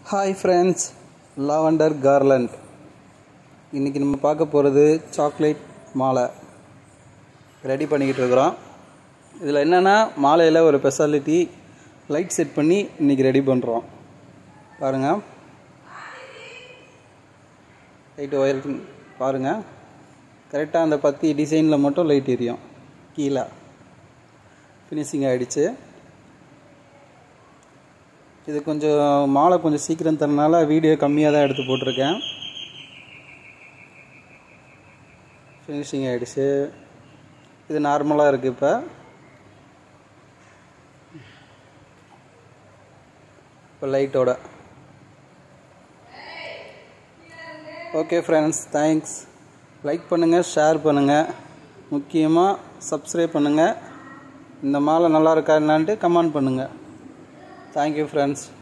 hi friends lavender garland இன்றைக்கி நம்ம பார்க்க போகிறது சாக்லேட் மாலை ரெடி பண்ணிக்கிட்டு இருக்கிறோம் இதில் என்னென்னா மாலையில் ஒரு ஸ்பெஷாலிட்டி லைட் செட் பண்ணி இன்றைக்கி ரெடி பண்ணுறோம் பாருங்கள் லைட் ஒயர் பாருங்கள் கரெக்டாக அந்த பத்தி டிசைனில் மட்டும் லைட் எரியும் கீழே ஃபினிஷிங் ஆகிடுச்சு இது கொஞ்சம் மாலை கொஞ்சம் சீக்கிரம் தரனால வீடியோ கம்மியாக தான் எடுத்து போட்டிருக்கேன் ஃபினிஷிங் ஆகிடுச்சு இது நார்மலாக இருக்குது இப்போ இப்போ லைட்டோட ஓகே ஃப்ரெண்ட்ஸ் தேங்க்ஸ் லைக் பண்ணுங்கள் ஷேர் பண்ணுங்கள் முக்கியமாக சப்ஸ்கிரைப் பண்ணுங்கள் இந்த மாலை நல்லா இருக்கா என்னான்ட்டு கமெண்ட் பண்ணுங்கள் தேங்க்யூ ஃப்ரெண்ட்ஸ்